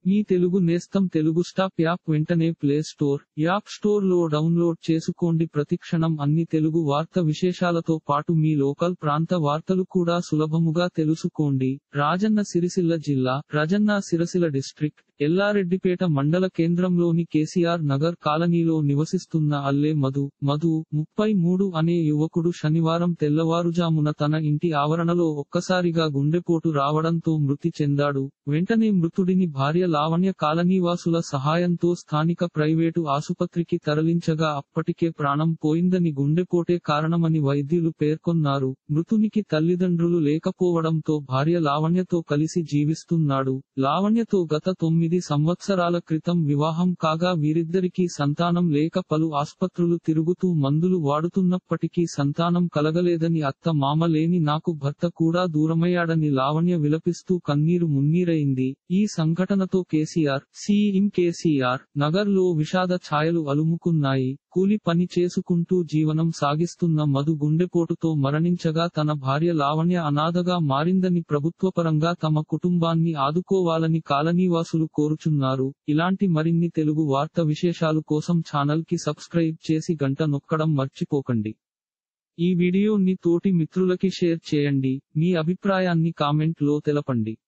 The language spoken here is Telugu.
మీ తెలుగు నేస్తం తెలుగు స్టాప్ యాప్ వెంటనే ప్లే స్టోర్ యాప్ స్టోర్ లో డౌన్లోడ్ చేసుకోండి ప్రతిక్షణం అన్ని తెలుగు వార్త విశేషాలతో పాటు మీ లోకల్ ప్రాంత వార్తలు కూడా సులభముగా తెలుసుకోండి రాజన్న సిరిసిల్ల జిల్లా రజన్న సిరసిల డిస్ట్రిక్ట్ ఎల్లారెడ్డిపేట మండల కేంద్రంలోని కేసీఆర్ నగర్ కాలనీలో నివసిస్తున్న అల్లే మధు మధు ముప్పై మూడు అనే యువకుడు శనివారం తెల్లవారుజామున తన ఇంటి ఆవరణలో ఒక్కసారిగా గుండెపోటు రావడంతో మృతి చెందాడు వెంటనే మృతుడిని భార్య లావణ్య కాలనీవాసుల సహాయంతో స్థానిక ప్రైవేటు ఆసుపత్రికి తరలించగా అప్పటికే ప్రాణం పోయిందని గుండెపోటే కారణమని వైద్యులు పేర్కొన్నారు మృతునికి తల్లిదండ్రులు లేకపోవడంతో భార్య లావణ్యతో కలిసి జీవిస్తున్నాడు లావణ్యతో గత తొమ్మిది సంవత్సరాల క్రితం వివాహం కాగా వీరిద్దరికీ సంతానం లేక పలు ఆస్పత్రులు తిరుగుతూ మందులు వాడుతున్నప్పటికీ సంతానం కలగలేదని అత్త మామ లేని నాకు భర్త కూడా దూరమయ్యాడని లావణ్య విలపిస్తూ కన్నీరు మున్నీరైంది ఈ సంఘటనతో కేసీఆర్ సీఎం కేసీఆర్ నగర్ లో విషాద ఛాయలు అలుముకున్నాయి కూలి పని చేసుకుంటూ జీవనం సాగిస్తున్న మధు గుండెపోటుతో మరణించగా తన భార్య లావణ్య అనాథగా మారిందని ప్రభుత్వపరంగా తమ కుటుంబాన్ని ఆదుకోవాలని కాలనీవాసులు కోరుచున్నారు ఇలాంటి మరిన్ని తెలుగు వార్త విశేషాలు కోసం ఛానల్ కి సబ్స్క్రైబ్ చేసి గంట నొక్కడం మర్చిపోకండి ఈ వీడియోని తోటి మిత్రులకి షేర్ చేయండి మీ అభిప్రాయాన్ని కామెంట్ లో తెలపండి